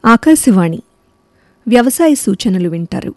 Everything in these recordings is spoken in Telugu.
ఆకాశవాణి వ్యవసాయ సూచనలు వింటారు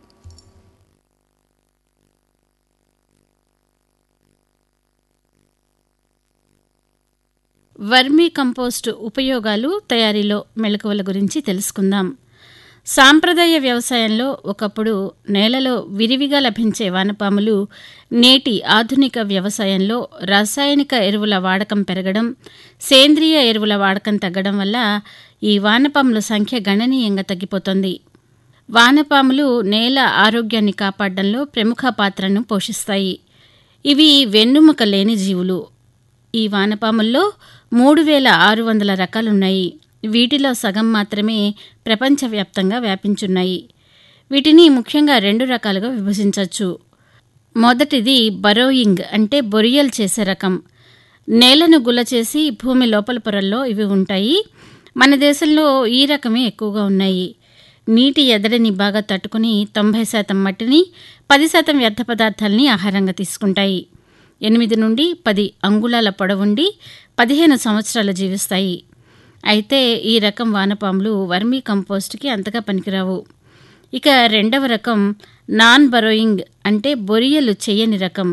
వర్మీ కంపోస్ట్ ఉపయోగాలు తయారీలో మెళకువల గురించి తెలుసుకుందాం సాంప్రదాయ వ్యవసాయంలో ఒకప్పుడు నేలలో విరివిగా లభించే వానపాములు నేటి ఆధునిక వ్యవసాయంలో రాసాయనిక ఎరువుల వాడకం పెరగడం సేంద్రియ ఎరువుల వాడకం తగ్గడం వల్ల ఈ వానపాముల సంఖ్య గణనీయంగా తగ్గిపోతోంది వానపాములు నేల ఆరోగ్యాన్ని కాపాడడంలో ప్రముఖ పాత్రను పోషిస్తాయి ఇవి వెన్నుముక లేని జీవులు ఈ వానపాముల్లో మూడు వేల ఆరు వందల రకాలున్నాయి వీటిలో సగం మాత్రమే ప్రపంచవ్యాప్తంగా వ్యాపించున్నాయి వీటిని ముఖ్యంగా రెండు రకాలుగా విభజించవచ్చు మొదటిది బరోయింగ్ అంటే బొరియలు చేసే రకం నేలను గుల్ల చేసి భూమి లోపల పొరల్లో ఇవి ఉంటాయి మన దేశంలో ఈ రకమే ఎక్కువగా ఉన్నాయి నీటి ఎదడిని బాగా తట్టుకుని తొంభై శాతం మట్టిని పది శాతం వ్యర్థ పదార్థాలని ఆహారంగా తీసుకుంటాయి ఎనిమిది నుండి పది అంగుళాల పొడవుండి పదిహేను సంవత్సరాలు జీవిస్తాయి అయితే ఈ రకం వానపాములు వర్మీ కంపోస్ట్కి అంతగా పనికిరావు ఇక రెండవ రకం నాన్ బరోయింగ్ అంటే బొరియలు చేయని రకం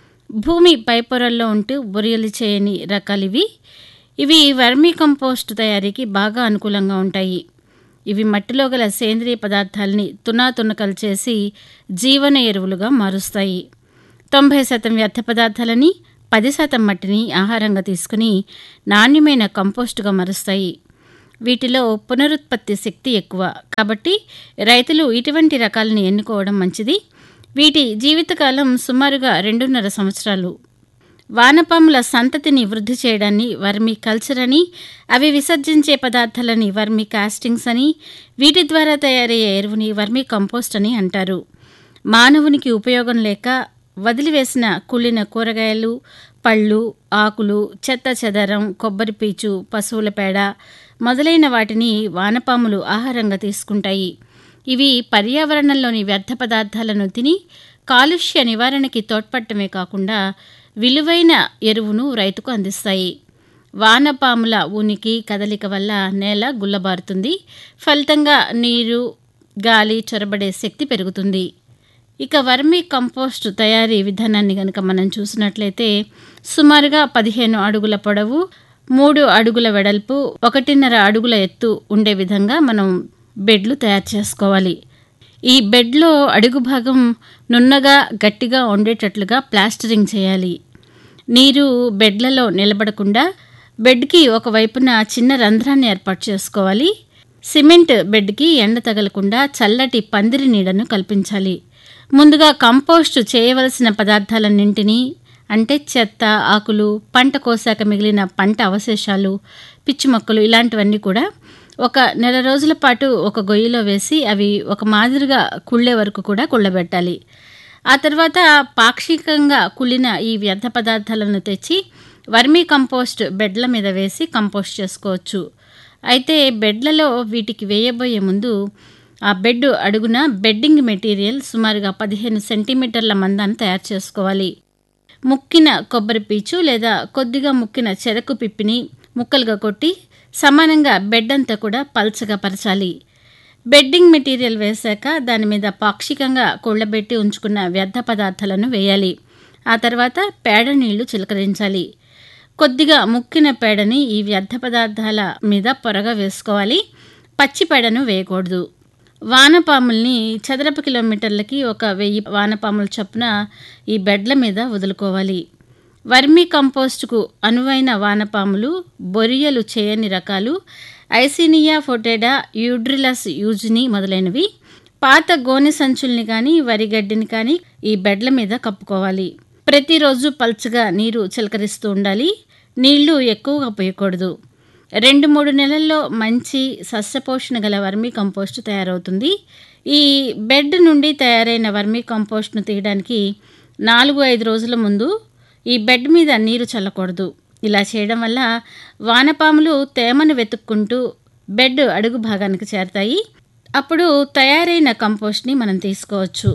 భూమి పైపొరల్లో ఉంటూ బొరియలు చేయని రకాలు ఇవి ఇవి వర్మీ కంపోస్ట్ తయారీకి బాగా అనుకూలంగా ఉంటాయి ఇవి మట్టిలో గల సేంద్రియ పదార్థాలని తునాతునకలు చేసి జీవన ఎరువులుగా మారుస్తాయి తొంభై శాతం వ్యర్థ పదార్థాలని పది శాతం మట్టిని ఆహారంగా తీసుకుని నాణ్యమైన కంపోస్టుగా మారుస్తాయి వీటిలో పునరుత్పత్తి శక్తి ఎక్కువ కాబట్టి రైతులు ఇటువంటి రకాలను ఎన్నుకోవడం మంచిది వీటి జీవితకాలం సుమారుగా రెండున్నర సంవత్సరాలు వానపాముల సంతతిని వృద్ధి చేయడాన్ని వర్మీ కల్చర్ అని అవి విసర్జించే పదార్థాలని వర్మీ కాస్టింగ్స్ అని వీటి ద్వారా తయారయ్యే ఎరువుని వర్మీ కంపోస్ట్ అని అంటారు మానవునికి ఉపయోగం లేక వదిలివేసిన కుళ్ళిన కూరగాయలు పళ్ళు ఆకులు చెత్త చెదరం కొబ్బరి పీచు పశువుల పేడ మొదలైన వాటిని వానపాములు ఆహారంగా తీసుకుంటాయి ఇవి పర్యావరణంలోని వ్యర్థ పదార్థాలను తిని కాలుష్య నివారణకి తోడ్పడటమే కాకుండా విలువైన ఎరువును రైతుకు అందిస్తాయి వానపాముల ఉనికి కదలిక వల్ల నేల గుల్లబారుతుంది ఫలితంగా నీరు గాలి చొరబడే శక్తి పెరుగుతుంది ఇక వర్మీ కంపోస్ట్ తయారీ విధానాన్ని కనుక మనం చూసినట్లయితే సుమారుగా పదిహేను అడుగుల పొడవు మూడు అడుగుల వెడల్పు ఒకటిన్నర అడుగుల ఎత్తు ఉండే విధంగా మనం బెడ్లు తయారు చేసుకోవాలి ఈ బెడ్లో అడుగు భాగం నున్నగా గట్టిగా ఉండేటట్లుగా ప్లాస్టరింగ్ చేయాలి నీరు బెడ్లలో నిలబడకుండా బెడ్కి ఒకవైపున చిన్న రంధ్రాన్ని ఏర్పాటు చేసుకోవాలి సిమెంట్ బెడ్కి ఎండ తగలకుండా చల్లటి పందిరి నీడను కల్పించాలి ముందుగా కంపోస్ట్ చేయవలసిన పదార్థాలన్నింటినీ అంటే చెత్త ఆకులు పంట కోసాక మిగిలిన పంట అవశేషాలు పిచ్చి మొక్కలు ఇలాంటివన్నీ కూడా ఒక నెల రోజుల పాటు ఒక గొయ్యిలో వేసి అవి ఒక మాదిరిగా కుళ్ళే వరకు కూడా కుళ్ళబెట్టాలి ఆ తర్వాత పాక్షికంగా కుళ్ళిన ఈ వ్యర్థ పదార్థాలను తెచ్చి వర్మీ కంపోస్ట్ బెడ్ల మీద వేసి కంపోస్ట్ చేసుకోవచ్చు అయితే బెడ్లలో వీటికి వేయబోయే ముందు ఆ బెడ్ అడుగున బెడ్డింగ్ మెటీరియల్ సుమారుగా పదిహేను సెంటీమీటర్ల మందాన్ని తయారు చేసుకోవాలి ముక్కిన కొబ్బరి పీచు లేదా కొద్దిగా ముక్కిన చెరకు పిప్పిని ముక్కలుగా కొట్టి సమానంగా బెడ్ అంతా కూడా పల్చగా పరచాలి బెడ్డింగ్ మెటీరియల్ వేశాక దాని మీద పాక్షికంగా కొళ్ళబెట్టి ఉంచుకున్న వ్యర్థ పదార్థాలను వేయాలి ఆ తర్వాత పేడ నీళ్లు చిలకరించాలి కొద్దిగా ముక్కిన పేడని ఈ వ్యర్థ పదార్థాల మీద పొరగా వేసుకోవాలి పచ్చి పేడను వేయకూడదు వానపాముల్ని చదరపు కిలోమీటర్లకి ఒక వెయ్యి వానపాముల చొప్పున ఈ బెడ్ల మీద వదులుకోవాలి వర్మీ కంపోస్ట్కు అనువైన వానపాములు బొరియలు చేయని రకాలు ఐసీనియా ఫోటేడా యూడ్రిలస్ యూజ్ని మొదలైనవి పాత గోనె సంచుల్ని కానీ వరిగడ్డిని కానీ ఈ బెడ్ల మీద కప్పుకోవాలి ప్రతిరోజు పల్చగా నీరు చిలకరిస్తూ ఉండాలి నీళ్లు ఎక్కువగా పోయకూడదు రెండు మూడు నెలల్లో మంచి సస్యపోషణ గల వర్మీ కంపోస్ట్ తయారవుతుంది ఈ బెడ్ నుండి తయారైన వర్మీ కంపోస్ట్ను తీయడానికి నాలుగు ఐదు రోజుల ముందు ఈ బెడ్ మీద నీరు చల్లకూడదు ఇలా చేయడం వల్ల వానపాములు తేమను వెతుక్కుంటూ బెడ్ అడుగు భాగానికి చేరతాయి అప్పుడు తయారైన కంపోస్ట్ని మనం తీసుకోవచ్చు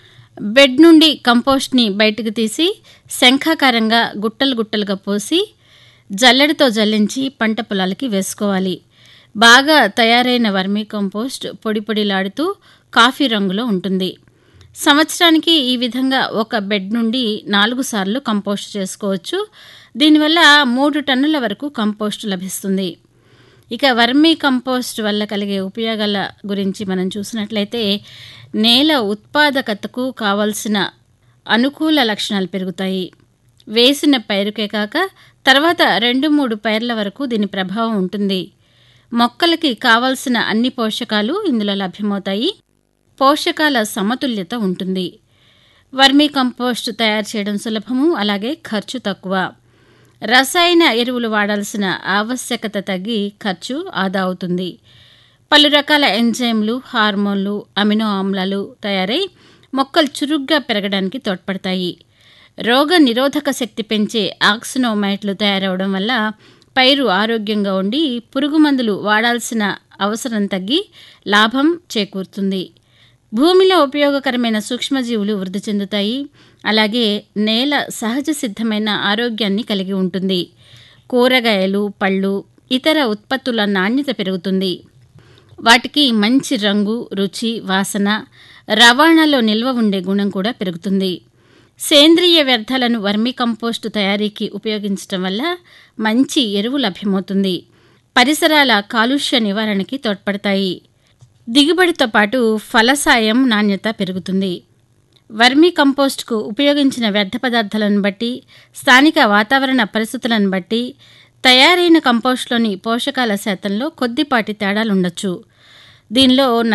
బెడ్ నుండి కంపోస్ట్ని బయటకు తీసి శంఖాకారంగా గుట్టలు గుట్టలుగా పోసి జల్లెడతో జల్లించి పంట పొలాలకి వేసుకోవాలి బాగా తయారైన వర్మీ కంపోస్ట్ పొడి పొడిలాడుతూ కాఫీ రంగులో ఉంటుంది సంవత్సరానికి ఈ విధంగా ఒక బెడ్ నుండి నాలుగు సార్లు కంపోస్ట్ చేసుకోవచ్చు దీనివల్ల మూడు టన్నుల వరకు కంపోస్ట్ లభిస్తుంది ఇక వర్మీ కంపోస్ట్ వల్ల కలిగే ఉపయోగాల గురించి మనం చూసినట్లయితే నేల ఉత్పాదకతకు కావలసిన అనుకూల లక్షణాలు పెరుగుతాయి వేసిన పైరుకే కాక తర్వాత రెండు మూడు పైర్ల వరకు దీని ప్రభావం ఉంటుంది మొక్కలకి కావలసిన అన్ని పోషకాలు ఇందులో లభ్యమవుతాయి పోషకాల సమతుల్యత ఉంటుంది వర్మీ కంపోస్ట్ తయారు చేయడం సులభము అలాగే ఖర్చు తక్కువ రసాయన ఎరువులు వాడాల్సిన ఆవశ్యకత తగ్గి ఖర్చు ఆదా అవుతుంది పలు రకాల ఎంజైమ్లు హార్మోన్లు అమినో ఆమ్లాలు తయారై మొక్కలు చురుగ్గా పెరగడానికి తోడ్పడతాయి రోగ నిరోధక శక్తి పెంచే ఆక్సినోమైట్లు తయారవడం వల్ల పైరు ఆరోగ్యంగా ఉండి పురుగు మందులు వాడాల్సిన అవసరం తగ్గి లాభం చేకూరుతుంది భూమిలో ఉపయోగకరమైన సూక్ష్మజీవులు వృద్ధి చెందుతాయి అలాగే నేల సహజ సిద్ధమైన ఆరోగ్యాన్ని కలిగి ఉంటుంది కూరగాయలు పళ్ళు ఇతర ఉత్పత్తుల నాణ్యత పెరుగుతుంది వాటికి మంచి రంగు రుచి వాసన రవాణాలో నిల్వ ఉండే గుణం కూడా పెరుగుతుంది సేంద్రియ వ్యర్థాలను వర్మీ కంపోస్టు తయారీకి ఉపయోగించడం వల్ల మంచి ఎరువు లభ్యమవుతుంది పరిసరాల కాలుష్య నివారణకి తోడ్పడతాయి దిగుబడితో పాటు ఫలసాయం నాణ్యత పెరుగుతుంది వర్మీ కంపోస్ట్కు ఉపయోగించిన వ్యర్థ పదార్థాలను బట్టి స్థానిక వాతావరణ పరిస్థితులను బట్టి తయారైన కంపోస్ట్లోని పోషకాల శాతంలో కొద్దిపాటి తేడాలుండొచ్చు దీనిలో